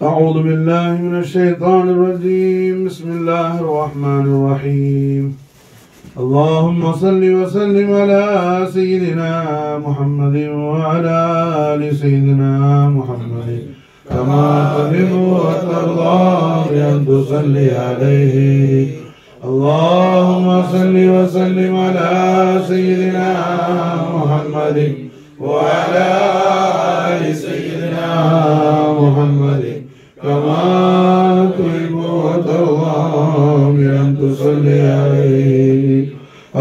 أعوذ بالله من الشيطان الرجيم بسم الله الرحمن الرحيم اللهم صل وسلم على سيدنا محمد وعلى آل سيدنا محمد كما تحب وترضى بأن تصلي عليه اللهم صل وسلم على سيدنا محمد وعلى آل سيدنا محمد كما تحب وترضى بأن تصلي عليه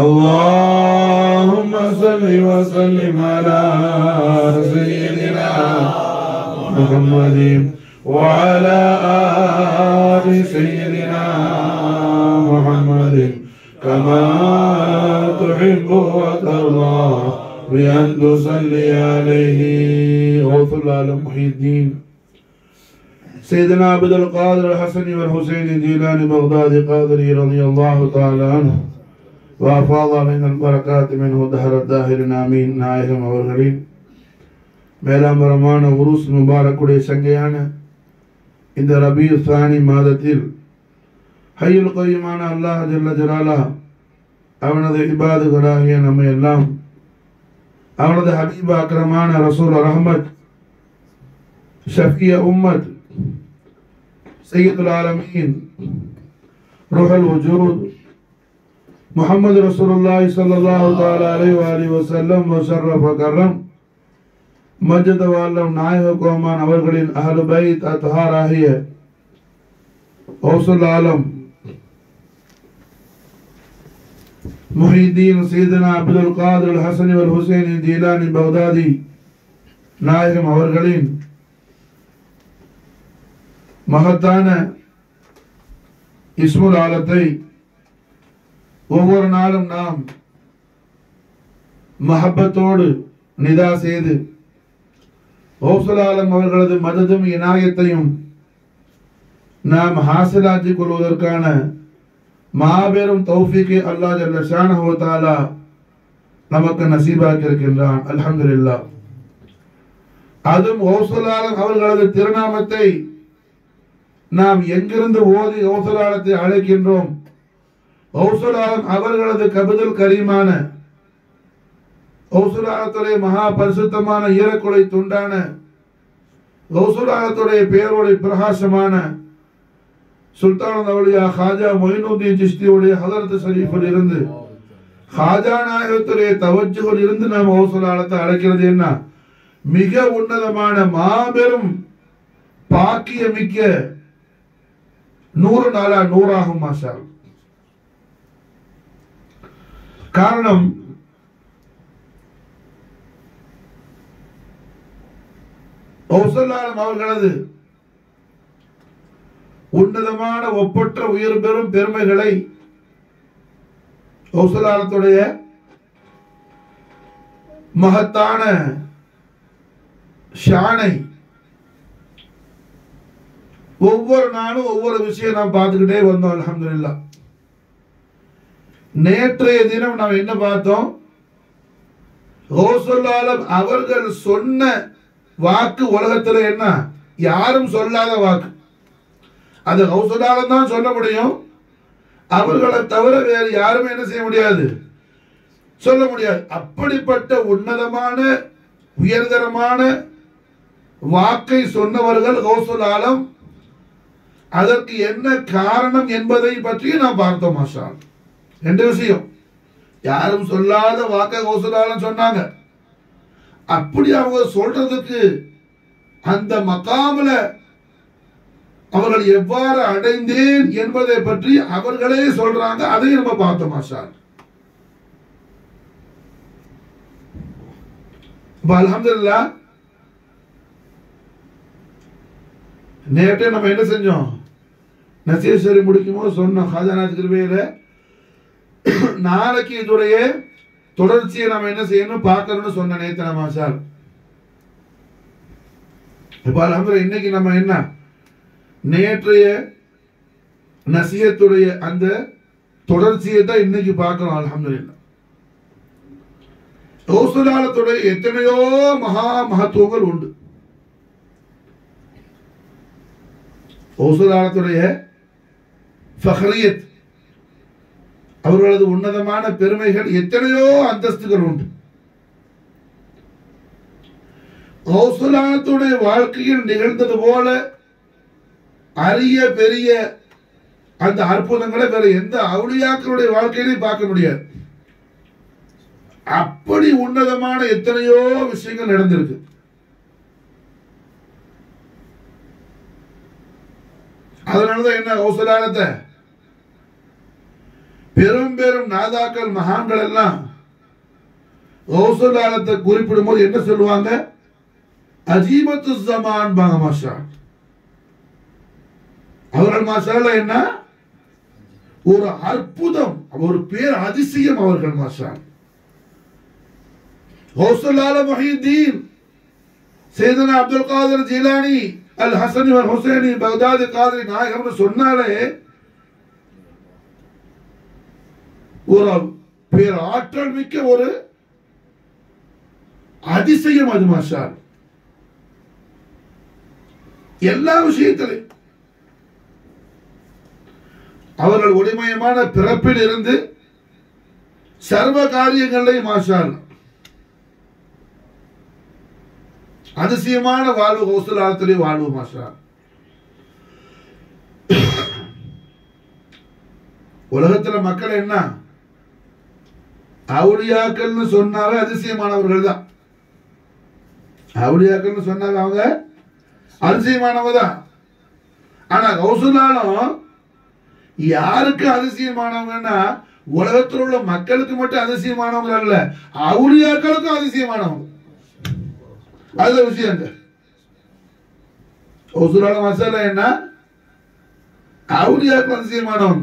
اللهم صل وسلم على سيدنا محمد وعلى آل سيدنا محمد كما تحب وترضى بأن تصلي عليه غوث العالم محي الدين سيدنا عبد القادر الحسن والحسين الجيلاني بغدادي قادري رضي الله تعالى عنه وأفاض علينا البركات منه دهر الداهر آمين நாயகம் அவர்களின் மேலாம்பரமான உருஸ் முபாரக்குடைய சங்கையான இந்த ரபி சானி மாதத்தில் ஹையுல் கொய்யமான அல்லாஹ் ஜல்ல ஜலாலா அவனது இபாதுகளாகிய நம்மை எல்லாம் அவனது ஹபீப் அக்ரமான ரசூல் ரஹமத் ஷஃபிய உம்மத் சையதுல் ஆலமீன் ருஹல் வஜூத் முஹம்மது ரசூலுல்லாஹி ஸல்லல்லாஹு தஆலா அலைஹி வஆலிஹி வஸல்லம் வஷர்ரஃப கர்ரம் மஜ்ஜத வால்லம் நாயக கோமான் அவர்களின் அஹ்லு பைத் அத்ஹார் ஆகிய ஓசுல் ஆலம் முஹிதீன் சீதனா அப்துல் காதர் ஹசன் வல் ஹுசைன் ஜீலானி பக்தாதி நாயகம் அவர்களின் மகத்தான இஸ்முல் ஆலத்தை ஒவ்வொரு நாளும் நாம் மஹப்பத்தோடு நிதா செய்து ஓசுல் ஆலம் அவர்களது மததும் இனாயத்தையும் நாம் ஹாசிலாக்கிக் கொள்வதற்கான மாபெரும் தௌஃபிக்கு அல்லாஹ் ஜல்ல ஷானஹு தஆலா நமக்கு நசீபாக்கி இருக்கின்றான் அல்ஹம்துலில்லாஹ் அதுவும் ஓசுலாலம் அவர்களது திருநாமத்தை நாம் எங்கிருந்து ஓதி ஓசுலாலத்தை அழைக்கின்றோம் ஓசுலாலம் அவர்களது கபுதல் கரீமான ஓசுலாலத்துடைய மகா பரிசுத்தமான ஈரக்குலை துண்டான ஓசுலாலத்துடைய பேரோடைய பிரகாசமான சுல்தான் அவளியா ஹாஜா மொயினுddin சிஸ்தியுடைய ஹதரத் ஷரீஃபில் இருந்து ஹாஜா நாயகத்துடைய தவஜுகள் இருந்து நாம் ஓசுலாலத்தை அழைக்கிறது என்ன மிக உன்னதமான மாபெரும் பாக்கியமிக்க நூறு நாளா நூறாகும் மாஷா காரணம் ஓசல்லாலம் அவர்களது உன்னதமான ஒப்பற்ற உயர் பெறும் பெருமைகளை ஓசலாலத்துடைய மகத்தான ஷானை ஒவ்வொரு நாளும் ஒவ்வொரு விஷயம் நாம் பார்த்துக்கிட்டே வந்தோம் அலமதுல்லா நேற்றைய தினம் நாம் என்ன பார்த்தோம் ஓசல்லாலம் அவர்கள் சொன்ன வாக்கு உலகத்துல என்ன யாரும் சொல்லாத வாக்கு அது ஹவுசலாலம் தான் சொல்ல முடியும் அவர்களை தவிர வேறு யாருமே என்ன செய்ய முடியாது சொல்ல முடியாது அப்படிப்பட்ட உன்னதமான உயர்தரமான வாக்கை சொன்னவர்கள் கௌசுல் ஆலம் அதற்கு என்ன காரணம் என்பதை பற்றி நாம் பார்த்தோம் மாஷா ரெண்டு விஷயம் யாரும் சொல்லாத வாக்க கௌசுலாலம் சொன்னாங்க அப்படி அவங்க சொல்றதுக்கு அந்த மக்காமல அவர்கள் எவ்வாறு அடைந்தேன் என்பதை பற்றி அவர்களே சொல்றாங்க அதையும் நம்ம பார்த்தோம் மாஷா அலமதுல்லா நேற்றே நம்ம என்ன செஞ்சோம் நசீஸ்வரி முடிக்கும்போது சொன்னோம் ஹாஜானாத் கிருபையில நாளைக்கு இதோடைய தொடர்ச்சியை நம்ம என்ன செய்யணும் பார்க்கணும்னு சொன்ன நேத்தன மாஷால் இப்ப அலமதுல்லா இன்னைக்கு நம்ம என்ன நேற்றைய நசியத்துடைய அந்த தொடர்ச்சியை தான் இன்னைக்கு பார்க்கிறோம் அலமதுல்லா கௌசலாலத்துடைய எத்தனையோ மகா மகத்துவங்கள் உண்டு ஹவுசுலாலத்துடைய ஃபஹரியத் அவர்களது உன்னதமான பெருமைகள் எத்தனையோ அந்தஸ்துகள் உண்டு கௌசலானத்துடைய வாழ்க்கையில் நிகழ்ந்தது போல அரிய பெரிய அந்த அற்புதங்களை வேற எந்த அவுளியாக்களுடைய வாழ்க்கையிலையும் பார்க்க முடியாது அப்படி உன்னதமான எத்தனையோ விஷயங்கள் நடந்திருக்கு அதனாலதான் என்ன கௌசலானத்தை பெரும் பெரும் நாதாக்கள் மகான்கள் எல்லாம் கௌசலானத்தை குறிப்பிடும் போது என்ன சொல்லுவாங்க அஜீபத்து ஜமான் பாங்க மாஷா அவர்கள் மாஷால என்ன ஒரு அற்புதம் ஒரு பேர் அதிசயம் அவர்கள் மாஷா ஹோசலால மஹீதீன் சேதனா அப்துல் காதர் ஜிலானி அல் ஹசனி அல் ஹுசைனி பகதாதி காதரி நாயகம்னு சொன்னாலே ஒரு பேர் ஆற்றல் மிக்க ஒரு அதிசயம் அது மாஷா எல்லா விஷயத்திலும் அவர்கள் ஒளிமயமான பிறப்பில் இருந்து சர்வ காரியங்களையும் மாஷால் அதிசயமான வாழ்வு கௌசலாலத்திலே வாழ்வு மாஷா உலகத்துல மக்கள் என்ன அவுளியாக்கள்னு சொன்னாவே அதிசயமானவர்கள் தான் அவுளியாக்கள்னு சொன்னாவே அவங்க அதிசயமானவங்க தான் ஆனா கௌசலாலும் யாருக்கு அதிசயமானவங்கன்னா உலகத்தில் உள்ள மக்களுக்கு மட்டும் அதிசயமானவங்க அல்ல அவுளியாக்களுக்கும் அதிசயமானவங்க அதுல விஷயம் ஒசுரால மசாலா என்ன அவுளியாக்கள் அதிசயமானவங்க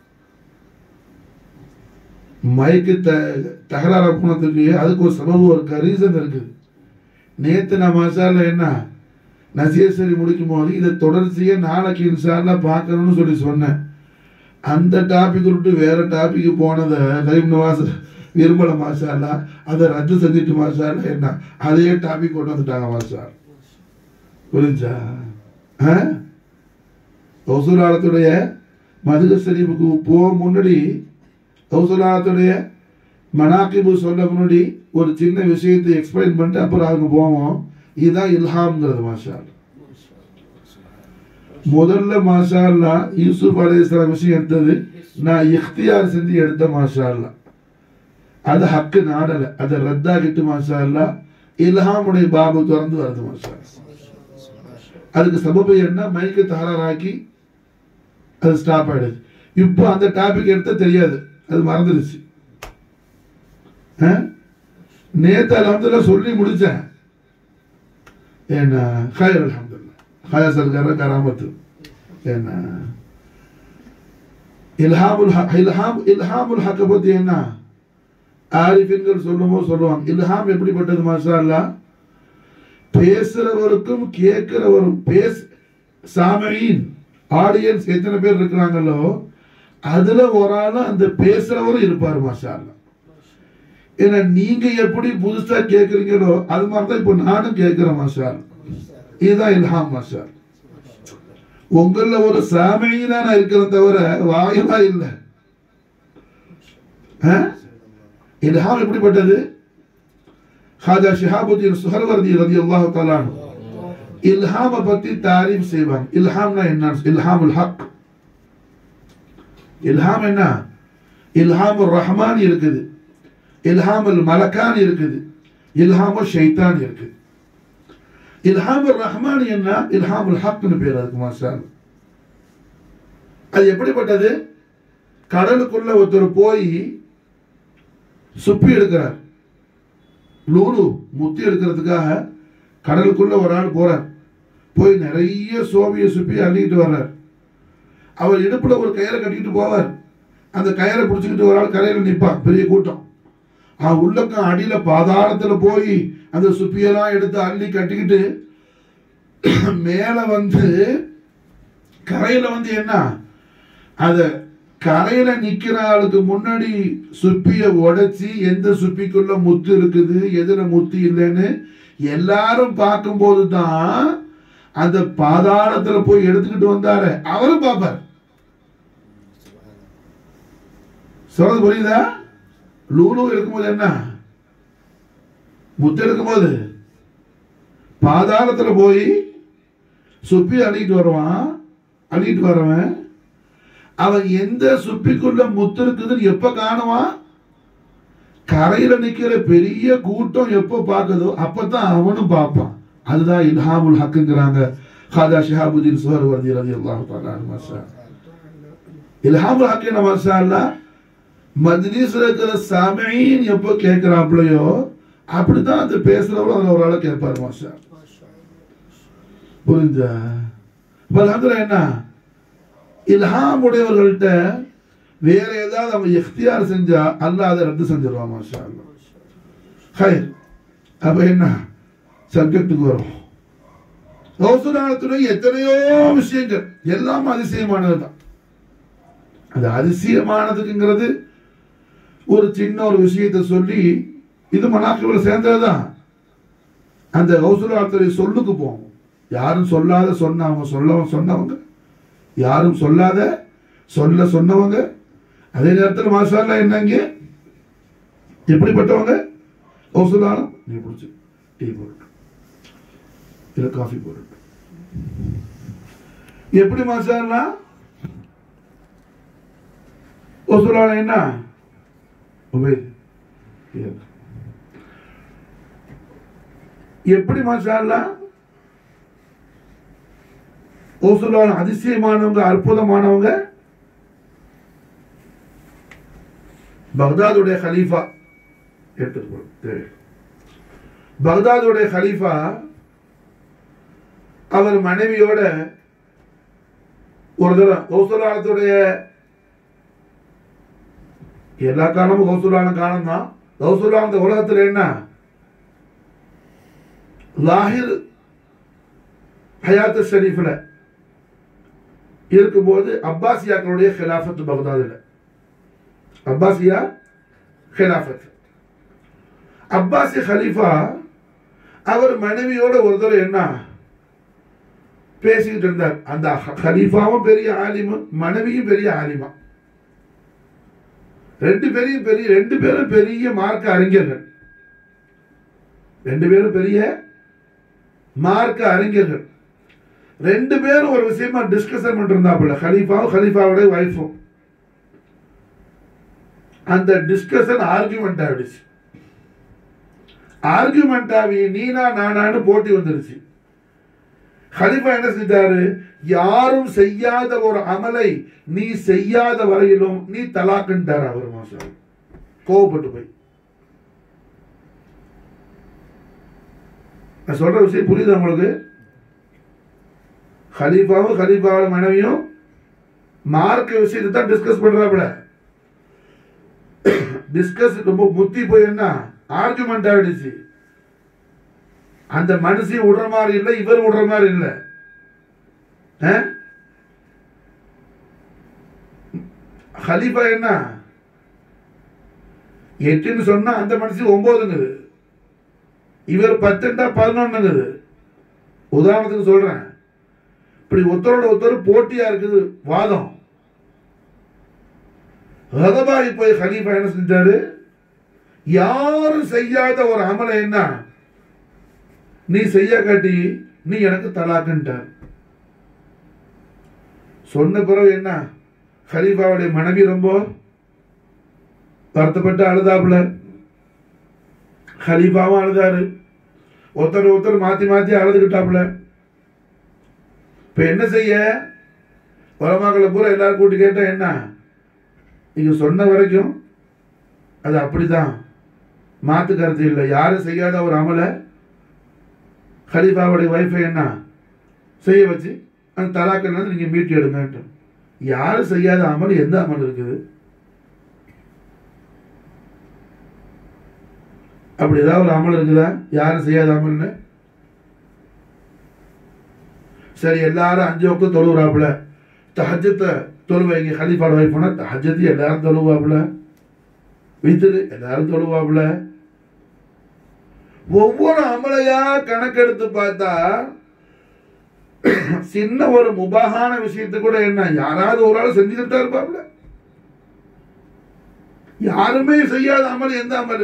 மைக்கு த தகராறு போனதுக்கு அதுக்கு ஒரு சபபு ஒரு ரீசன் இருக்குது நேத்து நான் மசாலா என்ன நசியசரி முடிக்கும் போது இதை தொடர்ச்சியா நாளைக்கு இன்ஷால்லா பார்க்கணும்னு சொல்லி சொன்னேன் அந்த டாபிக் விட்டு வேற டாபிக் போனதை கரீம் நவாஸ் விரும்பல மாஷால்லா அதை ரத்து செஞ்சுட்டு மாஷால்லா என்ன அதே டாபிக் கொண்டு வந்துட்டாங்க மாஷா புரிஞ்சா கௌசலாலத்துடைய மதுக ஷரீஃபுக்கு போக முன்னாடி கௌசலாலத்துடைய மனாக்கிபு சொல்ல முன்னாடி ஒரு சின்ன விஷயத்தை எக்ஸ்பிளைன் பண்ணிட்டு அப்புறம் அவங்க போவோம் இதுதான் இல்ஹாம்ங்கிறது மாஷா முதல்ல மாஷா அல்லா யூசுப் அலையாம் விஷயம் எடுத்தது நான் இஃப்தியார் செஞ்சு எடுத்த மாஷா அல்லா அது ஹக்கு நாடல அதை ரத்தாக்கிட்டு மாஷா அல்லா இல்ஹாமுடைய பாபு திறந்து வருது மாஷா அதுக்கு சபபு என்ன மைக்கு தகராறாக்கி அது ஸ்டாப் ஆயிடுது இப்போ அந்த டாபிக் எடுத்த தெரியாது அது மறந்துடுச்சு நேத்து அலமதுல்லா சொல்லி முடிச்சேன் என்ன ஹயர் அலமதுல்லா ஹயா சர்க்கார கராமத்து என்ன இல்ஹாமுல் ஹக் இல்ஹாம் இல்ஹாமுல் ஹக்க பத்தி என்ன ஆரிஃபின்கள் சொல்லும்போது சொல்லுவாங்க இல்ஹாம் எப்படிப்பட்டது மாஷா அல்லா பேசுறவருக்கும் கேட்கிறவரும் பேச சாமையின் ஆடியன்ஸ் எத்தனை பேர் இருக்கிறாங்களோ அதுல ஒரு ஆள் அந்த பேசுறவரும் இருப்பார் மாஷா அல்லா ஏன்னா நீங்க எப்படி புதுசா கேக்குறீங்களோ அது மாதிரி தான் இப்போ நானும் கேட்கிறேன் மாஷா அல்லா. இதுதான் இல்ஹாம் மாஷா அல்லா. உங்கள ஒரு சாமையும் தான் இருக்கிறேன் தவிர வாயுமா இல்லை ஆ? இல்ஹாம் எப்படிப்பட்டது ஹாஜா ஷிஹாபுத்தீன் சுஹர்வர்தி ரதி அல்லாஹு தலானு இல்ஹாம பத்தி தாரீஃப் செய்வாங்க இல்ஹாம்னா என்ன இல்ஹாமுல் ஹக் இல்ஹாம் என்ன இல்ஹாம் ரஹ்மான் இருக்குது இல்ஹாமுல் மலக்கான் இருக்குது இல்ஹாமு ஷைத்தான் இருக்குது இல்ஹாமுல் ரஹ்மான் என்ன இல்ஹாமுல் ஹக்னு பேர் அதுக்கு மாஷா அல்லாஹ். அது எப்படிப்பட்டது கடலுக்குள்ள ஒருத்தர் போய் சுப்பி எடுக்கிறார் லூலு முத்தி எடுக்கிறதுக்காக கடலுக்குள்ள ஒரு ஆள் போறார் போய் நிறைய சோவிய சுப்பி அள்ளிக்கிட்டு வர்றார் அவர் இடுப்புல ஒரு கயிறை கட்டிக்கிட்டு போவார் அந்த கயிறை பிடிச்சிக்கிட்டு ஒரு ஆள் கரையில நிற்பான் பெரிய கூட்டம் அவன் உள்ளக்கம் அடியில பாதாளத்துல போய் அந்த சுப்பியெல்லாம் எடுத்து அள்ளி கட்டிக்கிட்டு மேல வந்து கரையில வந்து என்ன அத கரையில நிக்கிற ஆளுக்கு முன்னாடி சுப்பிய உடைச்சி எந்த சுப்பிக்குள்ள முத்து இருக்குது எதுல முத்து இல்லைன்னு எல்லாரும் பார்க்கும்போது தான் அந்த பாதாளத்துல போய் எடுத்துக்கிட்டு வந்தாரு அவரும் பார்ப்பார் சொல்றது புரியுதா லூலு இருக்கும்போது என்ன முத்து எடுக்கும்போது பாதாளத்துல போய் சுப்பி அள்ளிட்டு வருவான் அள்ளிட்டு வரவன் அவன் எந்த சுப்பிக்குள்ள முத்து இருக்குதுன்னு எப்ப காணுவான் கரையில நிக்கிற பெரிய கூட்டம் எப்ப பார்க்குதோ அப்பதான் அவனும் பார்ப்பான் அதுதான் இல்ஹாமுல் ஹக்குங்கிறாங்க ஹாதா ஷிஹாபுதீன் சுவர் வர்தி ரதி அல்லாஹு தஆலா அன்ஹு மாஷா இல்ஹாமுல் ஹக்கு என்ன மாஷா அல்லாஹ் மஜ்லிஸ்ல இருக்கிற சாமியின் எப்போ கேட்கிறாப்லையோ அப்படித்தான் அந்த பேசுறவங்களும் அதுல ஒரு ஆளை கேட்பாரு மாஷா புரிஞ்சா இப்ப அதுல என்ன இல்ஹாம் உடையவர்கள்ட்ட வேற ஏதாவது அவங்க இஃப்தியார் செஞ்சா அல்லாஹ் அதை ரத்து செஞ்சிருவான் மாஷா அல்லாஹ் ஹைர் அப்ப என்ன சப்ஜெக்டுக்கு வரும் கௌசுராலத்துடைய எத்தனையோ விஷயங்கள் எல்லாம் அதிசயமானதுதான் அது அதிசயமானதுக்குங்கிறது ஒரு சின்ன ஒரு விஷயத்தை சொல்லி இது மனாக்கில் சேர்ந்ததுதான் அந்த கௌசுராலத்துடைய சொல்லுக்கு போகும் யாரும் சொல்லாத சொன்னவங்க சொல்ல சொன்னவங்க யாரும் சொல்லாத சொல்ல சொன்னவங்க அதே நேரத்தில் மாஷால்லா என்னங்க எப்படிப்பட்டவங்க கௌசுலாலும் நீ பிடிச்சி டீ போட்டு இல்ல காஃபி போட்டு எப்படி மாஷால்லா கௌசுலால என்ன உபேத் இது. எப்படி மாஷால்லா ஓசுலான அதிசயமானவங்க அற்புதமானவங்க பக்தாதுடைய ஹலீஃபா எடுத்துட்டு போ, தேவை பக்தாதுடைய ஹலீஃபா அவர் மனைவியோட ஒரு தடவை கௌசலாலத்துடைய எல்லா காலமும் கௌசலான காலம் தான் கௌசலான இந்த உலகத்துல என்ன லாஹிர் ஹயாத்து ஷரீஃபில் இருக்கும்போது அப்பாசியாக்களுடைய ஹிலாஃபத் பக்தாதில் அப்பாசியா ஹிலாஃபத் அப்பாசி ஹலீஃபா அவர் மனைவியோட ஒரு தடவை என்ன பேசிக்கிட்டு இருந்தார் அந்த ஹ- ஹலீஃபாவும் பெரிய ஆலிமு மனைவியும் பெரிய ஆலிமா ரெண்டு பேரையும் பெரிய ரெண்டு பேரும் பெரிய மார்க்க அறிஞர்கள் ரெண்டு பேரும் பெரிய மார்க்க அறிஞர்கள் ரெண்டு பேரும் ஒரு விஷயமா டிஸ்கஷன் பண்ணிருந்தாப்புல ஹலீஃபாவும் ஹலீஃபாவுடைய வைஃபும் அந்த டிஸ்கஷன் ஆர்குமெண்ட் ஆயிடுச்சு ஆர்குமெண்ட் ஆகி நீனா நானான்னு போட்டி வந்துருச்சு ஹலிஃபா என்ன செஞ்சாரு யாரும் செய்யாத ஒரு அமலை நீ செய்யாத வரையிலும் நீ தலாக்குன்ட்டார் அவர் மாசம் கோவப்பட்டு போய் நான் சொல்ற விஷயம் புரியுது உங்களுக்கு ஹலீஃபாவும் ஹலீஃபாவோட மனைவியும் மார்க்க விஷயத்தை தான் டிஸ்கஸ் பண்றாப்புல டிஸ்கஸ் ரொம்ப முத்தி போய் என்ன ஆர்குமெண்ட் ஆயிடுச்சு அந்த மனுஷன் விடுற மாதிரி இல்லை இவர் விடுற மாதிரி இல்லை ஆ? ஹலீஃபா என்ன எட்டுன்னு சொன்னா அந்த மனுஷன் ஒன்பதுங்குது இவர் பத்துண்டா பதினொன்னுங்குது உதாரணத்துக்கு சொல்றேன் இப்படி ஒருத்தரோட ஒருத்தர் போட்டியா இருக்குது வாதம் ரதபாகி போய் ஹலீஃபா என்ன செஞ்சாரு யாரும் செய்யாத ஒரு அமலை என்ன நீ செய்ய காட்டி நீ எனக்கு தலாக்குன்ட்டார் சொன்ன பிறகு என்ன ஹலீஃபாவுடைய மனைவி ரொம்ப வருத்தப்பட்டு அழுதாப்புல ஹலீஃபாவும் அழுதாரு ஒருத்தர் ஒருத்தர் மாத்தி மாத்தி அழுதுகிட்டாப்புல இப்ப என்ன செய்ய உலமாக்களை பூரா எல்லாரும் கூட்டி கேட்டா என்ன நீங்க சொன்ன வரைக்கும் அது அப்படிதான் மாத்து கருத்து இல்லை யாரும் செய்யாத ஒரு அமலை ஹலீஃபாவுடைய வைஃபை என்ன செய்ய வச்சு அந்த தலாக்கில் நீங்க மீட்டு எடுங்கன்ட்டு யாரும் செய்யாத அமல் எந்த அமல் இருக்குது அப்படி ஏதாவது ஒரு அமல் இருக்குதா யாரும் செய்யாத அமல்னு சரி எல்லாரும் அஞ்சு வக்து தொழுவுறாப்புல தஹஜத்தை தொழுவைங்க ஹலீஃபாட வைஃப் போனா தஹஜத்து எல்லாரும் தொழுவாப்புல வித்துரு எல்லாரும் தொழுவாப்புல ஒவ்வொரு அமலையா கணக்கெடுத்து பார்த்தா சின்ன ஒரு முபாகான விஷயத்தை கூட என்ன யாராவது ஒரு ஆள் செஞ்சுக்கிட்டு தான் இருப்பாப்ல யாருமே செய்யாத அமல் எந்த அமல்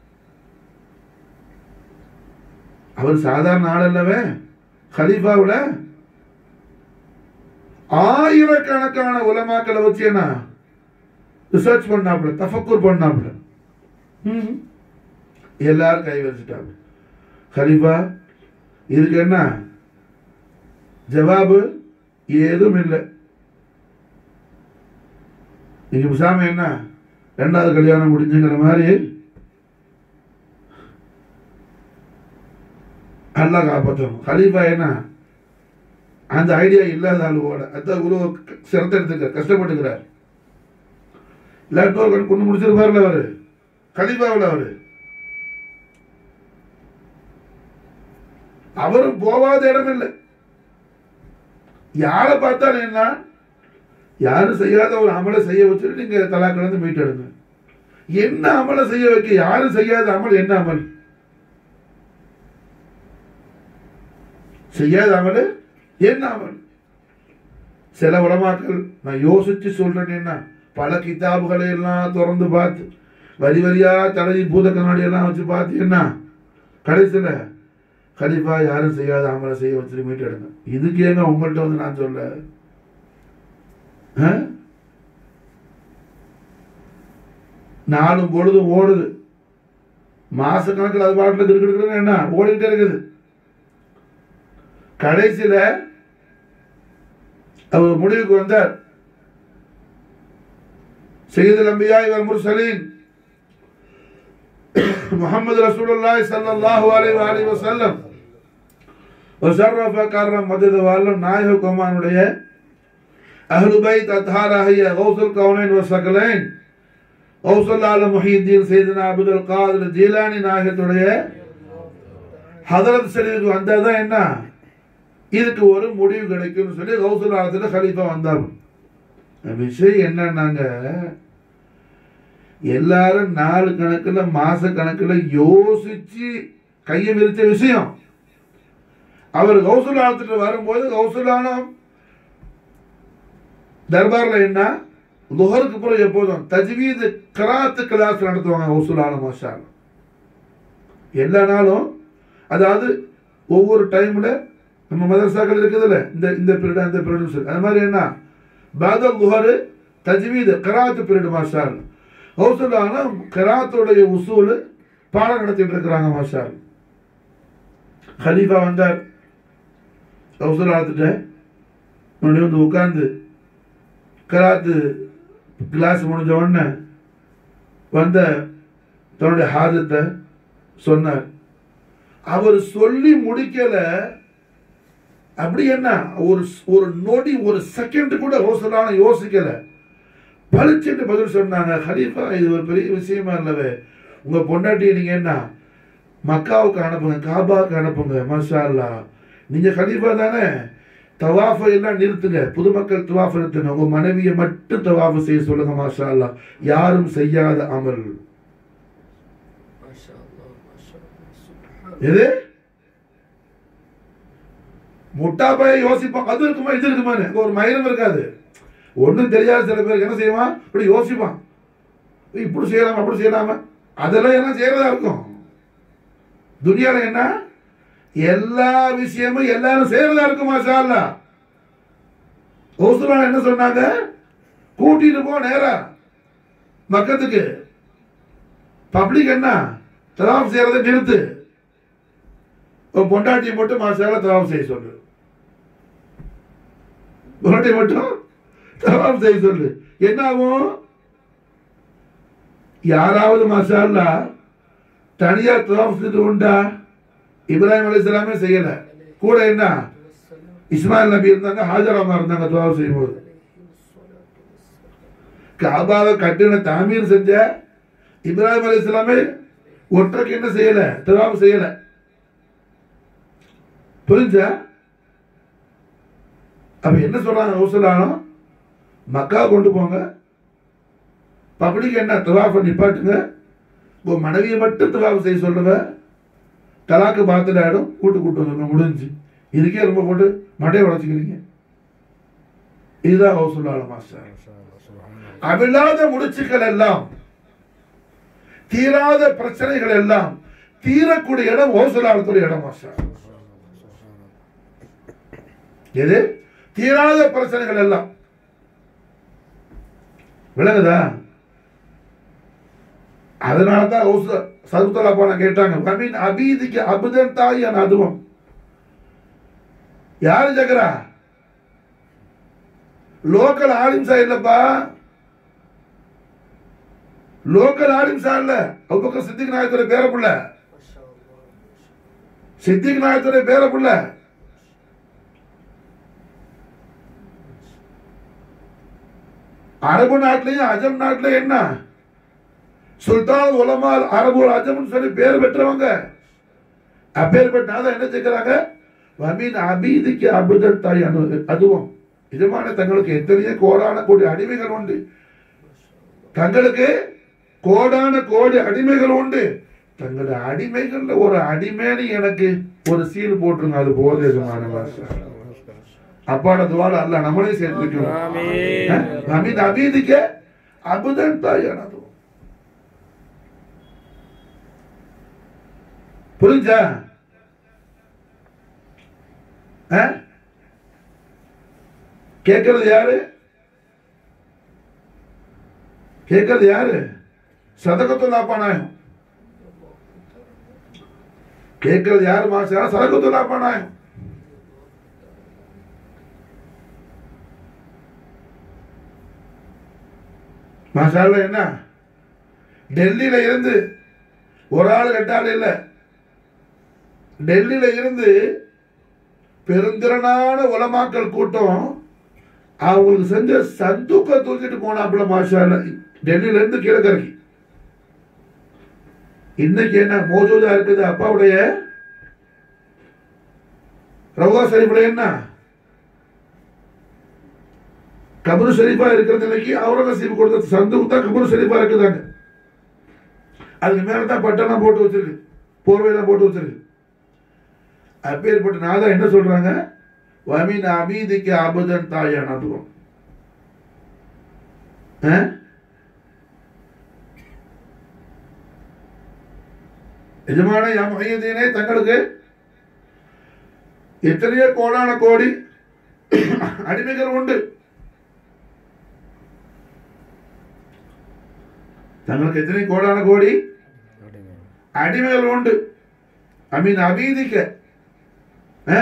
அவர் சாதாரண ஆள் அல்லவே ஹலீஃபாவுல ஆயிரக்கணக்கான உலமாக்களை வச்சு என்ன ரிசர்ச் பண்ணாப்புல தஃபக்கூர் பண்ணாப்புல ம். எல்லாரும் கை வச்சுட்டாங்க ஹலீஃபா இதுக்கு என்ன ஜவாபு ஏதும் இல்லை நீங்க பேசாம என்ன ரெண்டாவது கல்யாணம் முடிஞ்சுங்கிற மாதிரி அல்லாஹ் காப்பாற்றணும் ஹலீஃபா என்ன அந்த ஐடியா இல்லாத ஆளுவோட அதான் இவ்வளோ சிரத்தை எடுத்துக்க கஷ்டப்பட்டுக்கிறார் இல்லாட்டி ஒரு கண் கொண்டு முடிச்சிருப்பார்ல அவரு கலீஃபாவில் அவரு அவரும் போகாத இடம் இல்லை யாரை பார்த்தாலும் என்ன யாரும் செய்யாத ஒரு அமலை செய்ய வச்சுட்டு நீங்க தலாக்கிழந்து மீட்டெடுங்க என்ன அமலை செய்ய வைக்க யாரும் செய்யாத அமல் என்ன அமல் செய்யாத அமல் என்ன அமல் சில உலமாக்கள் நான் யோசிச்சு சொல்றேன் என்ன பல கிதாபுகளை எல்லாம் திறந்து பார்த்து வரி வரியா தடவி பூத கண்ணாடி எல்லாம் வச்சு பார்த்து என்ன கடைசியில் கலிஃபா யாரும் செய்யாத அமலை செய்ய வச்சுட்டு மீட்டெடுங்க இதுக்கு ஏங்க உங்கள்கிட்ட வந்து நான் சொல்ல ஆ? நாளும் பொழுது ஓடுது மாச கணக்கில் அது பாட்டில் கிடுக்கிடுன்னு என்ன ஓடிக்கிட்டே இருக்குது கடைசியில அவர் முடிவுக்கு வந்தார் சையதுல் அம்பியா இவர் முர்சலீன் முகமது ரசூலுல்லாஹி ஸல்லல்லாஹு அலைஹி வஸல்லம் வஸல்லம் வஸர்ரஃப கர்ரம் மதத வால்லம் நாயக கோமானுடைய அஹ்லு பைத் அத்ஹாராஹிய கௌசுல் கௌனைன் வஸகலைன் கௌசுல் ஆலம் முஹியுத்தீன் சையதுனா அப்துல் காதிர் ஜீலானி நாயகத்துடைய ஹதரத் ஷரீஃப் வந்ததான் என்ன இதுக்கு ஒரு முடிவு கிடைக்கும்னு சொல்லி கௌசுல் ஆலத்துல கலீஃபா வந்தாங்க விஷயம் என்னன்னாங்க எல்லாரும் நாலு கணக்குல மாச கணக்குல யோசிச்சு கையை விரிச்ச விஷயம் அவர் கௌசுலானத்துக்கு வரும்போது கௌசுலானம் தர்பார்ல என்ன லுஹருக்கு பிறகு எப்போதும் தஜ்வீது கராத்து கிளாஸ் நடத்துவாங்க கௌசுலானம் மாஷா அல்லாஹ். எல்லா நாளும் அதாவது ஒவ்வொரு டைம்ல நம்ம மதரசாக்கள் இருக்குதுல்ல இந்த இந்த பீரியட் அந்த பீரியட் சொல்லி அது மாதிரி என்ன பாதல் லுஹரு தஜ்வீது கராத்து பீரியட் மாஷா அல்லாஹ். கௌசுலானம் கராத்துடைய உசூல் பாடம் நடத்திட்டு இருக்கிறாங்க மாஷா அல்லாஹ். ஹலீஃபா வந்தார் கௌசுலானத்திட்ட மறுபடியும் வந்து உட்கார்ந்து கராத்து கிளாஸ் முடிஞ்ச உடனே வந்த தன்னுடைய ஹாஜத்தை சொன்னார் அவர் சொல்லி முடிக்கல அப்படி என்ன ஒரு ஒரு நொடி ஒரு செகண்ட் கூட ரோசலான யோசிக்கல பளிச்சுட்டு பதில் சொன்னாங்க ஹலீஃபா இது ஒரு பெரிய விஷயமா இல்லவே உங்க பொண்டாட்டியை நீங்க என்ன மக்காவுக்கு அனுப்புங்க காபாவுக்கு அனுப்புங்க மாஷா அல்லாஹ் நீங்க ஹலீஃபா தானே தவாஃபை எல்லாம் நிறுத்துங்க பொதுமக்கள் தவாஃப் நிறுத்துங்க உங்க மனைவியை மட்டும் தவாஃப் செய்ய சொல்லுங்க மாஷா அல்லாஹ் யாரும் செய்யாத அமல் ما شاء الله ما شاء الله سبحان எது முட்டா பைய யோசிப்பான் அது இருக்குமா இது இருக்குமான்னு அங்க ஒரு மயிலும் இருக்காது ஒண்ணும் தெரியாத சில பேருக்கு என்ன செய்வான் இப்படி யோசிப்பான் இப்படி செய்யலாமா அப்படி செய்யலாமா அதெல்லாம் என்ன செய்யறதா இருக்கும் துனியால என்ன எல்லா விஷயமும் எல்லாரும் செய்யறதா இருக்கும் மாஷா அல்லாஹ் கௌசுலான் என்ன சொன்னாங்க கூட்டிட்டு போ நேரா மக்கத்துக்கு பப்ளிக் என்ன தவாப் செய்யறதை நிறுத்து உன் பொண்டாட்டியை மட்டும் மாசால தவாப் செய்ய சொல்லு பொண்டாட்டியை மட்டும் தவாப் செய்ய சொல்லு என்ன ஆகும் யாராவது மாசாலா தனியா தவாப் செய்து உண்டா இப்ராஹிம் அலைஹிஸ்ஸலாமே செய்யல கூட என்ன والسلام இஸ்மாயில் நபி இருந்தாங்க ஹாஜராமா இருந்தாங்க தவாப் செய்யும்போது عليه الصلاة والسلام காபாவை கட்டின தாமீர் செஞ்ச இப்ராஹிம் அலைஹிஸ்ஸலாமே ஒற்றக்கு என்ன செய்யல தவாப் செய்யல புரிஞ்சா அப்ப என்ன சொல்றாங்க ஹவுசலானம் மக்கா கொண்டு போங்க பப்ளிக் என்ன தவாஃபை நிப்பாட்டுங்க உன் மனைவியை மட்டும் தவாஃப் செய்ய சொல்லுங்க தலாக்கு பார்த்துட்டு ஆயிடும் கூட்டு கூட்டு வந்துருங்க முடிஞ்சு இதுக்கே ரொம்ப போட்டு மண்டையை உடச்சிக்கிறீங்க இதுதான் ஹவுசுல்லால மாஸ்டர் அவிழாத முடிச்சுக்கள் எல்லாம் தீராத பிரச்சனைகள் எல்லாம் தீரக்கூடிய இடம் ஹவுசுல்லாலத்துடைய இடம் மாஸ்டர் எது தீராத பிரச்சனைகள் எல்லாம் விளங்குதா அதனால தான் சதுத்தலா போன கேட்டாங்க வமீன் அபீதிக்கு அபுதன் தாய் அதுவும் யாரு ஜகரா லோக்கல் ஆலிம்சா இல்லப்பா லோக்கல் ஆலிம்சா இல்ல அபுபக்கர் சித்திக் நாயத்துடைய பேர புள்ள சித்திக் நாயத்துடைய பேர புள்ள அரபு நாட்டிலையும் அஜம் நாட்டிலையும் என்ன சுல்தான் உலமால் அரபு அஜம்னு சொல்லி பேர் பெற்றவங்க அப்பேற்பட்ட என்ன செய்கிறாங்க வமீன் அபீதிக்கு அபுதல் தாய் அனு அதுவும் இதமான தங்களுக்கு எத்தனையோ கோடான கோடி அடிமைகள் உண்டு தங்களுக்கு கோடான கோடி அடிமைகள் உண்டு தங்களோட அடிமைகள்ல ஒரு அடிமைன்னு எனக்கு ஒரு சீல் போட்டுருங்க அது போதும் எஜமான பாஷா அப்பாட துவால அல்ல நம்மளையும் சேர்த்து வைக்கணும் ஆமீன். அமீன் அபீதிக்கு அபுதன் தாயானது புரிஞ்சா ஆ? கேட்கறது யாரு கேட்கறது யாரு சதகத்துல்லா பானாயம் கேட்கறது யாரு மாசா சதகத்துல்லா பானாயம் மாசால என்ன டெல்லியில இருந்து ஒரு ஆள் ரெண்டு ஆள் இல்ல டெல்லியில இருந்து பெருந்திரனான உலமாக்கள் கூட்டம் அவங்களுக்கு செஞ்ச சந்துக்க தூக்கிட்டு போனாப்புல மாஷால டெல்லியில இருந்து கீழக்கரைக்கு இன்னைக்கு என்ன மோஜூதா இருக்குது அப்பாவுடைய ரவா ஷரீஃப்ல என்ன கபரு ஷரீஃபா இருக்கிறது இன்னைக்கு அவுரங்கசீப் கொடுத்த சந்துக்கு தான் கபரு ஷரீஃபா இருக்குதாங்க அதுக்கு மேல தான் பட்டெல்லாம் போட்டு வச்சிருக்கு போர்வையெல்லாம் போட்டு வச்சிருக்கு அப்பேற்பட்ட நாதா என்ன சொல்றாங்க வமீன் அபீதிக்கு அபுதன் தாயானதுவும் எஜமான மையதீனே தங்களுக்கு எத்தனையோ கோடான கோடி அடிமைகள் உண்டு தங்களுக்கு எத்தனை கோடான கோடி அடிமைகள் உண்டு ஐ மீன் அபீதிக்க ஆ?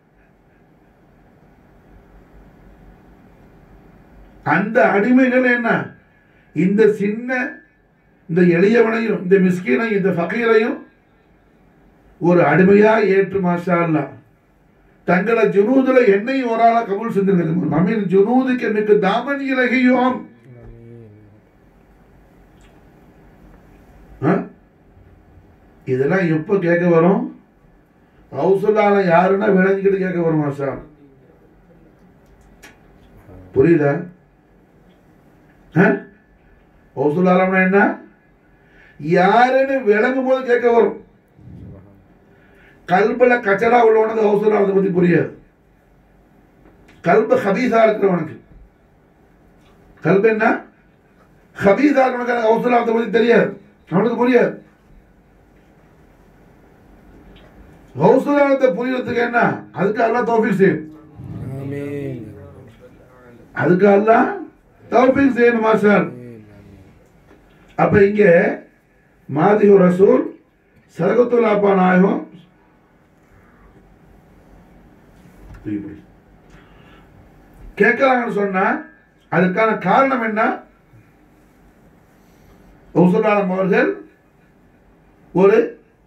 அந்த அடிமைகள் என்ன இந்த சின்ன இந்த எளியவனையும் இந்த மிஸ்கீனையும் இந்த ஃபகீரையும் ஒரு அடிமையா ஏற்று மாஷா அல்லாஹ் தங்களை ஜுனூதுல என்னையும் ஒரு ஆளா கபூல் செஞ்சிருக்கிறது மமீன் ஜுனூதுக்கு மிக்க தாமன் இலகியோம் ஆ? இதெல்லாம் எப்போ கேட்க வரும் ஹவுசுல்லால யாருன்னா விளங்கிக்கிட்டு கேட்க வரும் மாஷா புரியுதா ஹவுசுல்லாலம்னா என்ன யாருன்னு விளங்கும் போது கேட்க வரும் கல்புல கச்சடா உள்ளவனுக்கு ஹவுசுல்லாலத்தை பத்தி புரியாது கல்பு ஹபீஸா இருக்கிறவனுக்கு கல்பு என்ன ஹபீஸா இருக்கிறவனுக்கு ஹவுசுல்லாலத்தை பத்தி தெரியாது அவனுக்கு புரியாது ஹவுசுல்லாலத்தை புரியறதுக்கு என்ன அதுக்கு எல்லாம் தோஃபிக் செய்யும் ஆமீன் அதுக்கு எல்லாம் தௌஃபீக் செய்யணும் மாஸ்டர் அப்ப இங்க மாதிஹு ரசூல் சரகத்துல்லாப்பா நாயகம் இப்படி. கேட்கறாங்கன்னு சொன்னா அதுக்கான காரணம் என்ன கௌசலாலம் அவர்கள் ஒரு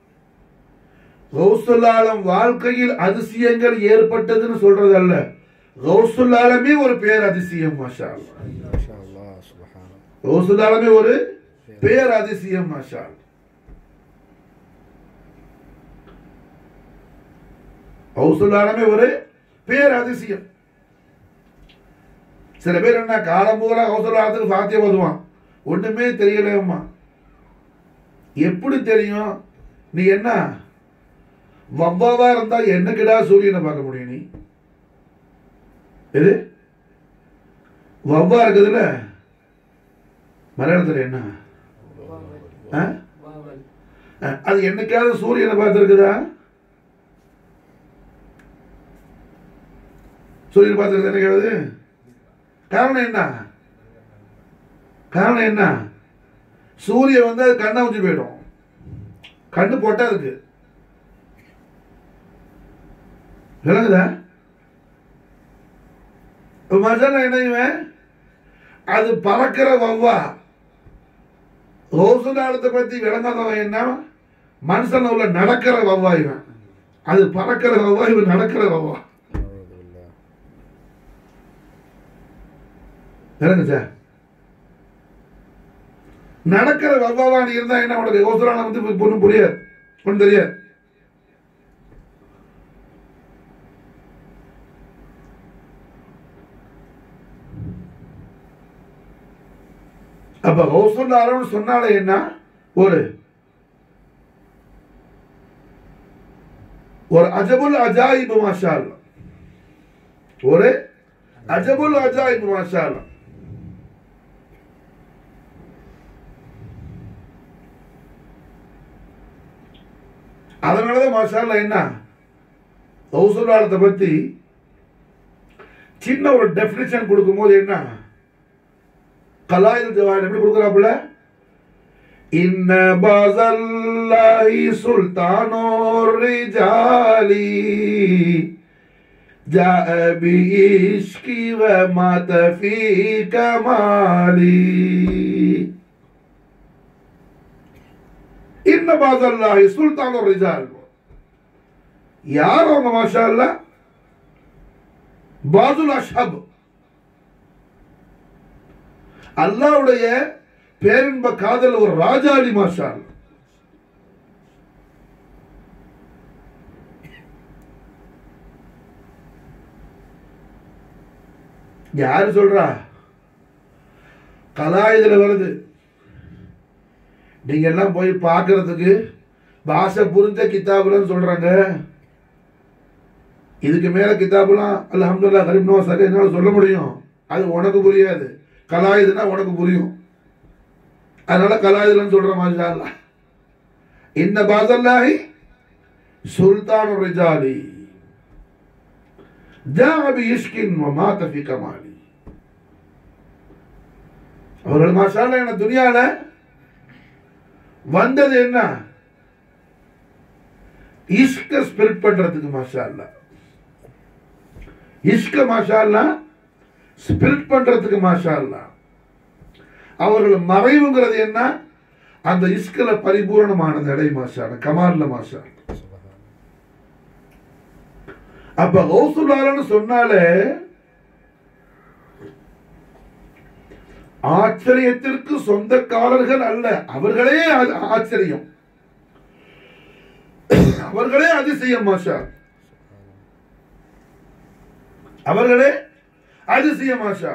கௌசலாலம் வாழ்க்கையில் அதிசயங்கள் ஏற்பட்டதுன்னு சொல்றது அல்ல கௌசுல்லாலமே ஒரு பேர் அதிசயம் மாஷா அல்லாஹ். மாஷா அல்லாஹ் சுப்ஹானல்லாஹ் கௌசுல்லாலமே ஒரு பேர் அதிசயம் மாஷா அல்லாஹ். கௌசுல்லாலமே ஒரு பேர் அதிசயம் சில பேர் என்ன காலம் பூரா கௌசுல்லாலத்துக்கு சாத்தியம் ஓதுவான் ஒண்ணுமே தெரியலையம்மா எப்படி தெரியும் நீ என்ன வவ்வாவா இருந்தா என்னைக்குடா சூரியனை பார்க்க முடியும் நீ எது வவ்வா இருக்குதுல்ல மலையாளத்துல என்ன ஆ? வாவல் ஆ, அது என்னைக்காவது சூரியனை பார்த்துருக்குதா சூரியன் பார்த்துருக்குது என்னைக்காவது காரணம் என்ன காரணம் என்ன சூரியன் வந்து அது கண்ணை ஊற்றி போயிடும் கண்ணு போட்டா இருக்கு விளங்குதா இப்ப மசாலா என்ன இவன் அது பறக்கிற வவ்வா ரோசுலாலத்தை பத்தி விளங்காதவன் என்ன மனுஷன் உள்ள நடக்கிற வவ்வா இவன் அது பறக்கிற வவ்வா இவன் நடக்கிற வவ்வா விளங்குச்சா நடக்கிற வவ்வாவா நீ இருந்தா என்ன உனக்கு ரோசுலால வந்து ஒன்றும் புரியாது ஒன்றும் தெரியாது அப்ப ரோசுல்லாரன்னு சொன்னாலே என்ன ஒரு ஒரு அஜபுல் அஜாயிபு மாஷா அல்லாஹ். ஒரு அஜபுல் அஜாயிபு மாஷா அல்லாஹ். அதனாலதான் மாஷா அல்லாஹ் என்ன ரசூலுல்லாஹத்தை பத்தி சின்ன ஒரு டெஃபினிஷன் கொடுக்கும்போது என்ன கலாயில் ஜவாஹர் எப்படி கொடுக்குறாப்புல இன்ன பாசல்லாஹி சுல்தானோர் ரிஜாலி جاء بإشكي ومات في كمالي إن بعض الله سلطان الرجال யார் அவங்க மாஷா அல்லா பாதுல் அஷ்ஹப் அல்லாவுடைய பேரின்ப காதல் ஒரு ராஜாளி மாஷா அல்லாஹ். யாரு சொல்றா கலாயுதுல வருது நீங்க எல்லாம் போய் பார்க்கிறதுக்கு பாஷை புரிஞ்ச கிதாபுலன்னு சொல்றாங்க இதுக்கு மேல கிதாபுலாம் அல்ஹம்துலில்லாஹ் கரீம் நவாஸ் என்னால சொல்ல முடியும் அது உனக்கு புரியாது கலாயுதுன்னா உனக்கு புரியும் அதனால கலாயுதுலன்னு சொல்ற மாதிரி அல்லாஹ் இன்ன பாதல்லாஹி சுல்தான் ரிஜாலி ஜாஅ பிஇஷ்கின் வமாத ஃபி கமாலி அவர்கள் மாஷா அல்லாஹ் என்ன துனியால வந்தது என்ன இஷ்க ஸ்பிரிட் பண்றதுக்கு மாஷா அல்லாஹ் இஷ்க மாஷா அல்லாஹ் ஸ்பிரிட் பண்றதுக்கு மாஷா அல்லாஹ் அவர்கள் மறைவுங்கிறது என்ன அந்த இஷ்கல பரிபூரணமான நடை மாஷா அல்லாஹ். கமால்ல மாஷா அல்லாஹ். அப்ப கௌசுல்லாரன்னு சொன்னாலே ஆச்சரியத்திற்கு சொந்தக்காரர்கள் அல்ல அவர்களே ஆ- ஆச்சரியம் அவர்களே அதிசயம் மாஷா அவர்களே அதிசயம் மாஷா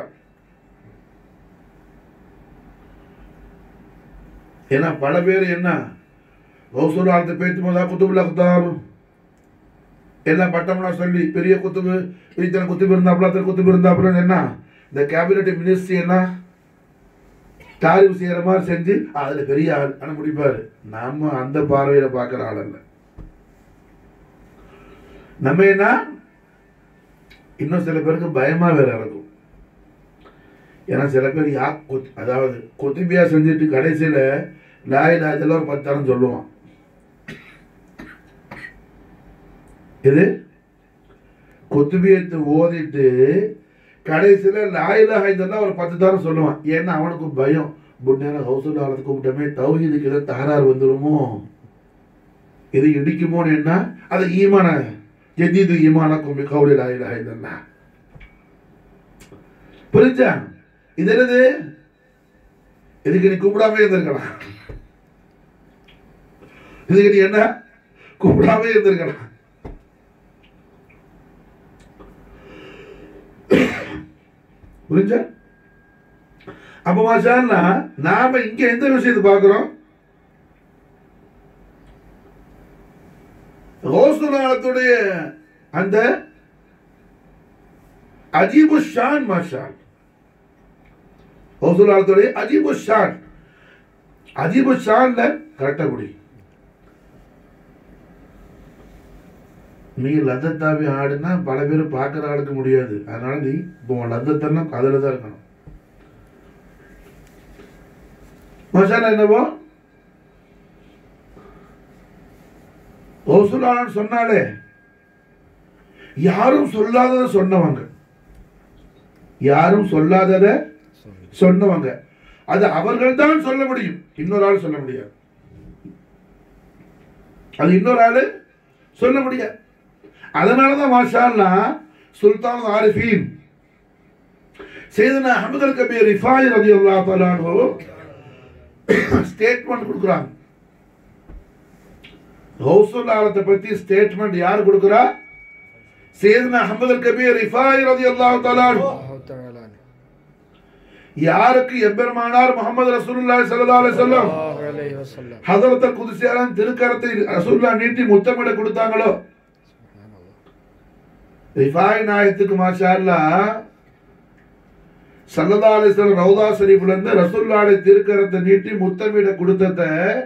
ஏன்னா பல பேர் என்ன கௌசுல்லாரத்தை பேச்சு போதா குத்துபுல்லா குத்தாரும் எல்லாம் பட்டம்லாம் சொல்லி பெரிய குத்துபு இத்தனை குத்துபு இருந்தாப்புல அத்தனை குத்துபு இருந்தாப்புல என்ன இந்த கேபினட் மினிஸ்ட்ரி என்ன தாரிவு செய்யற மாதிரி செஞ்சு அதுல பெரிய ஆள் ஆனா முடிப்பாரு நாம அந்த பார்வையில பார்க்கிற ஆள் அல்ல நம்ம என்ன இன்னும் சில பேருக்கு பயமா வேற இருக்கும் ஏன்னா சில பேர் யா கொத்- அதாவது கொத்திபியா செஞ்சுட்டு கடைசியில லாய் லாஜெல்லாம் ஒரு பத்தாரம் சொல்லுவான் இது கொத்துபியத்தை ஓதிட்டு கடைசியில லாயிலா இதெல்லாம் ஒரு பத்து தாரம் சொல்லுவான் ஏன்னா அவனுக்கு பயம் புண்ணேரம் ஹவுசுல்லாவது கூப்பிட்டமே தௌஹீதுக்கு ஏதோ தகராறு வந்துருமோ இது இடிக்குமோன்னு என்ன அது ஈமான ஜதீது ஈமான கும்பி கவுடி லாயிலா இதெல்லாம் புரிஞ்சா இது என்னது இதுக்கு நீ கூப்பிடாம இருந்திருக்கலாம் இதுக்கு நீ என்ன கூப்பிடாம இருந்திருக்கலாம் புரிஞ்சா அப்ப மாஷா அல்லாஹ், நாம இங்க எந்த விஷயத்தை பார்க்கிறோம் கௌசுலாலத்துடைய அந்த அஜீபு ஷான் மாஷால் கௌசுலாலத்துடைய அஜீபு ஷான் அஜீபு ஷான்ல கரெக்டா குடி நீ லத்தத்தாவி ஆடுனா பல பேர் பார்க்குற ஆடுக்க முடியாது அதனால நீ இப்போ உன் லத்தத்தெல்லாம் அதில் தான் இருக்கணும் மசாலா என்னவோ ஓசுலான்னு சொன்னாலே யாரும் சொல்லாததை சொன்னவங்க யாரும் சொல்லாததை சொன்னவங்க அது அவர்கள் தான் சொல்ல முடியும் இன்னொரு ஆள் சொல்ல முடியாது அது இன்னொரு ஆளு சொல்ல முடியாது அதனாலதான் மாஷா சுல்தான் ஆரிஃபீன் செய்தனா அஹமது கபீர் ரிஃபாய் ரதி அல்லா தலானோ ஸ்டேட்மெண்ட் கொடுக்குறாங்க ஹவுசுல் ஆலத்தை பத்தி ஸ்டேட்மெண்ட் யார் கொடுக்குறா செய்தனா அஹமது கபீர் ரிஃபாய் ரதி அல்லா தலானோ الله تعالى عنه. யாருக்கு எம்பெருமானார் முகமது ரசூலுல்லாஹி ஸல்லல்லாஹு அலைஹி வஸல்லம் الله عليه وسلم ஹதரத் குதிசியாரன் திருக்கரத்தை ரசூலுல்லாஹ் நீட்டி முத்தமிட கொடுத்தாங்களோ سبحان الله ரிஃபாய் நாயத்துக்கு மாஷா அல்லாஹ் ஸல்லல்லாஹு அலைஹி வஸல்லம் ரவுதா ஷரீஃப்ல இருந்து ரசூலுல்லாஹி திருக்கரத்தை நீட்டி முத்தமிட கொடுத்தத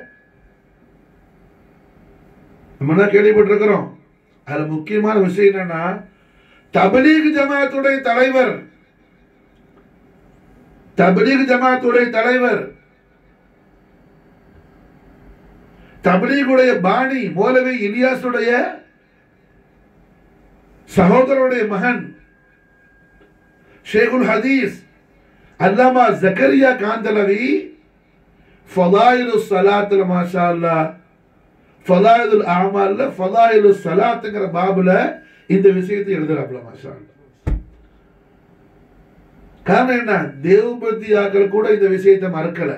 நம்ம என்ன கேள்விப்பட்டிருக்கிறோம் அதுல முக்கியமான விஷயம் என்னன்னா தபலீக் ஜமாத்துடைய தலைவர் தபலீக் ஜமாத்துடைய தலைவர் தபலீகுடைய பாணி மௌலவி இலியாசுடைய சகோதரருடைய மகன் ஷேகுல் ஹதீஸ் அல்லாமா ஜக்கரியா காந்தலவி ஃபதாயிலு சலாத்துல மாஷா அல்லாஹ் ஃபதாயிலுல் அமால்ல ஃபதாயிலு சலாத்துங்கிற பாபுல இந்த விஷயத்தை எழுதுறாப்ல மாஷா அல்லாஹ் காரணம் என்ன தேவபந்தியாக்கள் கூட இந்த விஷயத்தை மறக்கல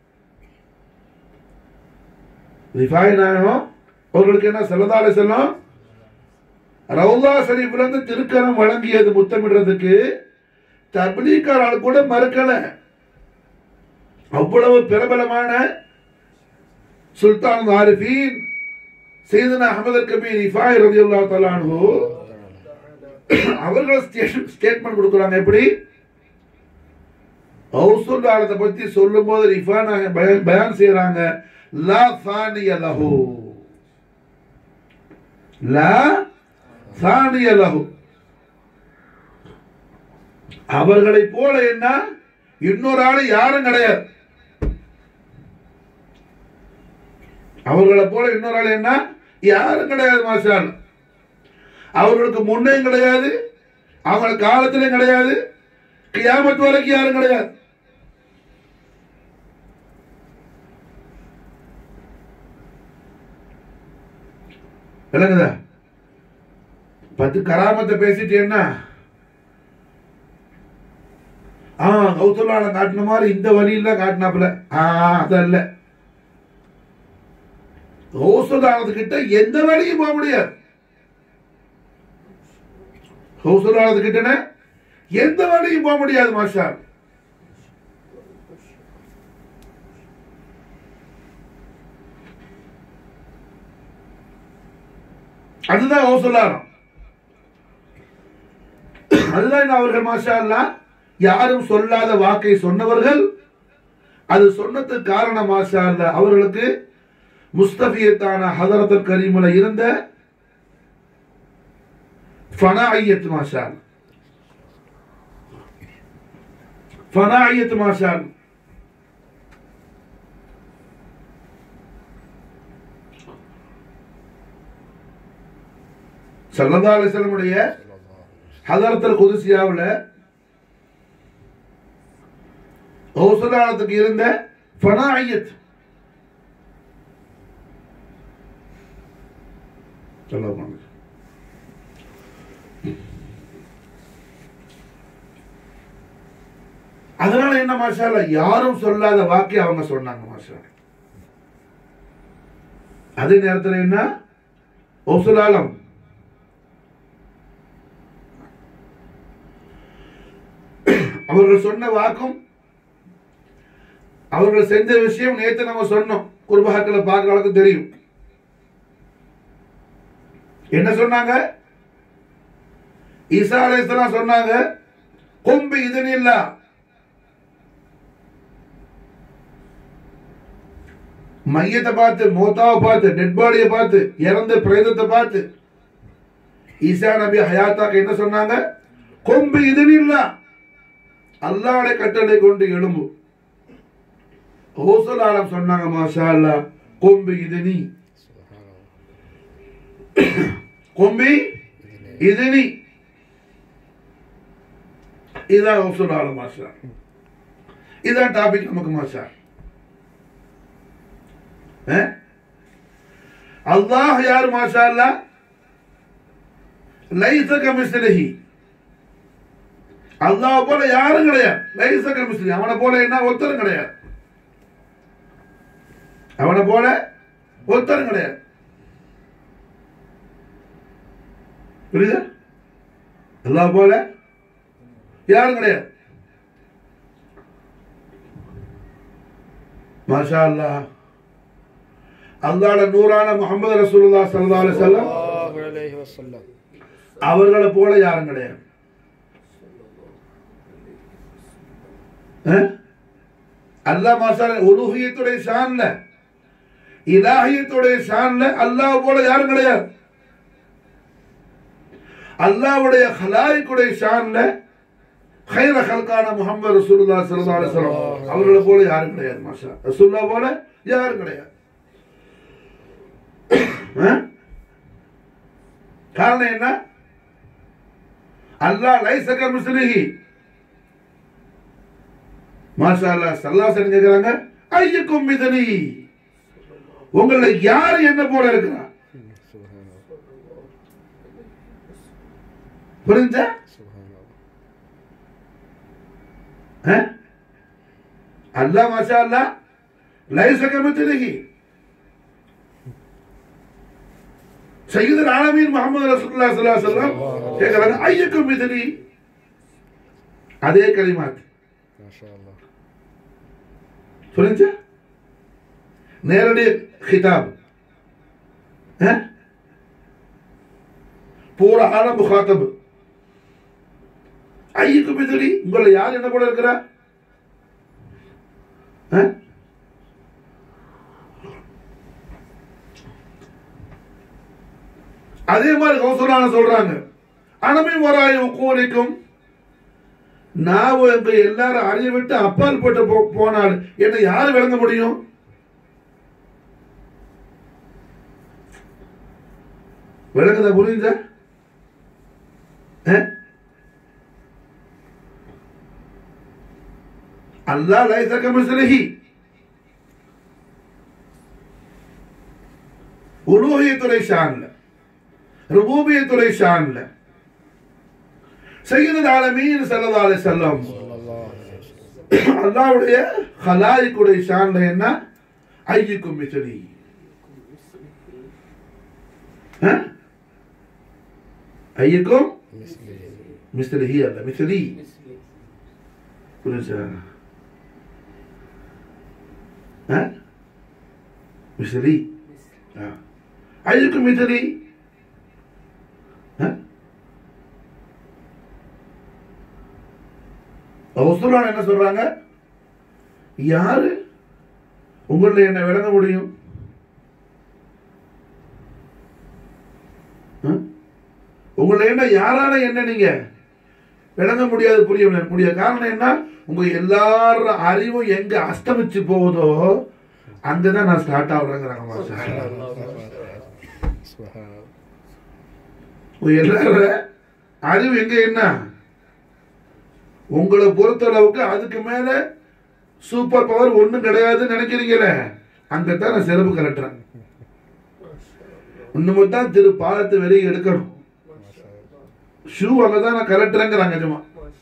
ரிஃபாய் நாயகம் அவர்களுக்கு என்ன செல்லதாலே செல்லம் ரவுலா ஷரீஃப்ல இருந்து திருக்கரம் வழங்கியது முத்தமிடுறதுக்கு தப்லீக்காரால் கூட மறுக்கல அவ்வளவு பிரபலமான சுல்தான் ஆரிஃபீன் சையதுனா அஹமது கபீர் இஃபாய் ரலியல்லாஹு தஆலா அன்ஹு அவர்கள் ஸ்டேட்மெண்ட் கொடுக்குறாங்க எப்படி ஹவுசுல் ஆலத்தை பத்தி சொல்லும்போது ரிஃபான் பயான் பயான் செய்யறாங்க லா சானிய லஹு லா சானிய லஹு அவர்களை போல என்ன இன்னொரு ஆளு யாரும் கிடையாது அவர்களை போல இன்னொரு ஆள் என்ன யாரும் கிடையாது மாஸ்டர் அவர்களுக்கு முன்னையும் கிடையாது அவங்க காலத்திலையும் கிடையாது கியாமத் வரைக்கும் யாரும் கிடையாது விளங்குதா பத்து கராமத்தை பேசிட்டு என்ன ஆ கௌதலால காட்டின மாதிரி இந்த வழியில காட்டினாப்புல ஆ அதல்ல கிட்ட எந்த வழியும் போக முடியாது கிட்ட எந்த வழியும் போக முடியாது மாஷால் அதுதான் ஹவுசுல்லாரம் அதுதான் அவர்கள் மாஷா அல்லாஹ் யாரும் சொல்லாத வாக்கை சொன்னவர்கள் அது சொன்னதுக்கு காரணம் மாஷா அல்லாஹ் அவர்களுக்கு முஸ்தபியத்தான ஹதரத்தல் கரீமுல இருந்த ஃபனாயியத் மாஷா அல்லாஹ். ஃபனாயியத் மாஷா அல்லாஹ். சல்லல்லா அலிஸ்லமுடைய ஹதரத்தல் குதிசியாவில் ஹவுசலாலத்துக்கு இருந்த ஃபனாயியத் சொல்ல அதனால என்ன மாஷால யாரும் சொல்லாத வாக்கை அவங்க சொன்னாங்க மாஷா அதே நேரத்தில் என்ன ஒசுலாலம் அவர்கள் சொன்ன வாக்கும் அவர்கள் செஞ்ச விஷயம் நேத்து நம்ம சொன்னோம் குர்பாக்களை பார்க்குற அளவுக்கு தெரியும் என்ன சொன்னாங்க ஈசா அலைஹிஸ்ஸலாம் சொன்னாங்க கொம்பு இதன் இல்ல மையத்தை பார்த்து மோத்தாவை பார்த்து டெட் பாடியை பார்த்து இறந்த பிரேதத்தை பார்த்து ஈசா நபி ஹயாத்தாக்கு என்ன சொன்னாங்க கொம்பு இதன் இல்ல அல்லாட கட்டளை கொண்டு எழும்பு ஹோசல் ஆலம் சொன்னாங்க மாஷா அல்லாஹ் கொம்பு இதனி கொம்பி இதனி இதான் ஹோசல் ஆலம் மாஷா இதான் டாபிக் நமக்கு மாஷா அஹ்? அல்லாஹ் யார் மாஷா அல்லாஹ் லைச கமிஸ்லிஹி அல்லாஹ் போல யாரும் கிடையாது லைச கமிஸ்லி அவனை போல என்ன ஒருத்தரும் கிடையாது அவனை போல ஒருத்தரும் கிடையாது புரியுதா அல்லாஹ் போல யாரும் கிடையாது மாஷா அல்லாஹ் அல்லாஹ்ட நூறான முகமது ரசூலுல்லாஹ் ஸல்லல்லாஹு அலைஹி வஸல்லம் الله عليه وسلم அவர்களை போல யாரும் கிடையாது அஹ்? அல்லாஹ் மாசால உலுஹியத்துடைய ஷான்ல இலாஹியத்துடைய ஷான்ல அல்லாஹ் போல யாரும் கிடையாது அல்லாஹ்வுடைய ஹலாயிக்குடைய ஷான்ல خير خلقான முஹம்மது ரசூலுல்லாஹ் ஸல்லல்லாஹு அலைஹி வஸல்லம் அவர்களை போல யாரும் கிடையாது மாஷா ரசூலுல்லாஹ் போல யாரும் கிடையாது அஹ்? காரணம் என்ன அல்லாஹ் லைசக மிஸ்லிஹி மாஷா அல்லாஹ் சல்லாசன் கேக்குறாங்க ஐயக்கும் மிதனி உங்களை யார் என்ன போல இருக்கிறா سبحان الله புரிஞ்சா سبحان الله அஹ்? அல்லாஹ் மாஷா அல்லாஹ் லைசக மிஸ்லிஹி சையீதுல் ஆலமீன் முஹம்மது ரசூலுல்லாஹி ஸல்லல்லாஹு அலைஹி வஸல்லம் கேக்குறாங்க ஐயக்கும் மிதனி அதே கலிமாத் ما شاء الله புரிஞ்சா நேரடி ஹிதாப் அஹ்? பூரா ஆலம் முகாத்தப் ஐயுக்கு மிதிலி உங்களை யார் என்ன போல இருக்கிறா அஹ்? அதே மாதிரி கௌசலான சொல்றாங்க அனமின் வராய் கூலிக்கும் நான் எங்க எல்லாரும் அறிய விட்டு அப்பால் போட்டு போ- போனால் என்னை யாரு விளங்க முடியும் விளங்குதா புரியுதா அஹ்? அல்லாஹ் லைஸ கமிஸ்லிஹி உலூஹியத்துறை ஷான்ல ருபூபியத்துறை ஷான்ல சையதுல் ஆலமீன் ஸல்லல்லாஹு அலைஹி வஸல்லம் صلى الله عليه وسلم அல்லாவுடைய ஹலாயிக்குடைய ஷான்ல என்ன ஐயுக்கும் மிசலி ஐயுக்கும் مثله மிஸ்லிஹி அல்ல மிஸ்லி புரிஞ்சா மிஸ்லி ஐயுக்கும் மிஸ்லி ரசூலுல்லாஹ் என்ன சொல்றாங்க யாரு உங்களை என்ன விளங்க முடியும் ஆ? உங்களை என்ன யாரால என்ன நீங்க விளங்க முடியாது புரிய முடியாது காரணம் என்ன உங்க எல்லார அறிவும் எங்க அஸ்தமிச்சு போகுதோ அங்கதான் நான் ஸ்டார்ட் ஆகுறேங்கிறாங்க மாஸ்டர் سبحان الله உங்க எல்லார அறிவு எங்க என்ன உங்களை பொறுத்தளவுக்கு அதுக்கு மேல சூப்பர் பவர் ஒண்ணும் கிடையாதுன்னு நினைக்கிறீங்களே அங்கத்தான் நான் செருப்பு கலட்டுறேன் இன்னும் தான் திரு பாதத்தை வெளியே எடுக்கணும் ما شاء الله ஷூ அங்கதான் நான் கலட்டுறேங்கிறாங்க சும்மா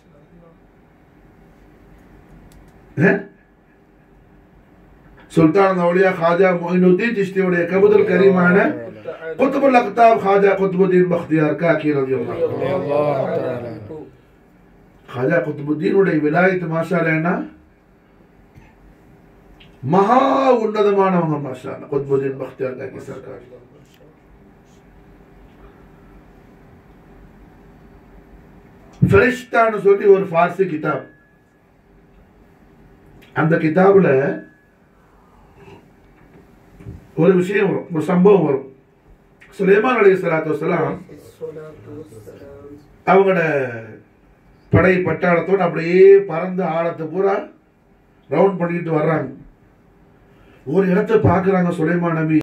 சுல்தான் அவுலியா ஹாஜா மொயினுddin சிஷ்டியுடைய கபுதல் கரீமான குத்துபுல் அக்தாப் ஹாஜா குத்துபுddin பக்தியார் காக்கி ரலியல்லாஹு رضي الله تعالى عنه ஹாஜா குத்துபுத்தீனுடைய விலாயத்து மாஷால என்ன மகா உன்னதமானவங்க மாஷா குத்துபுத்தீன் பக்தியார் காக்கி சர்க்கார் ஃபெரிஷ்தான்னு சொல்லி ஒரு ஃபார்சி கிதாப் அந்த கிதாபுல ஒரு விஷயம் வரும் ஒரு சம்பவம் வரும் சுலைமான் அலி சலாத்து வசலாம் الصلاة والسلام அவங்களோட படை பட்டாளத்தோட அப்படியே பறந்து ஆழத்தை பூரா ரவுண்ட் பண்ணிட்டு வர்றாங்க ஒரு இடத்தை பார்க்கறாங்க சுலைமான் நபி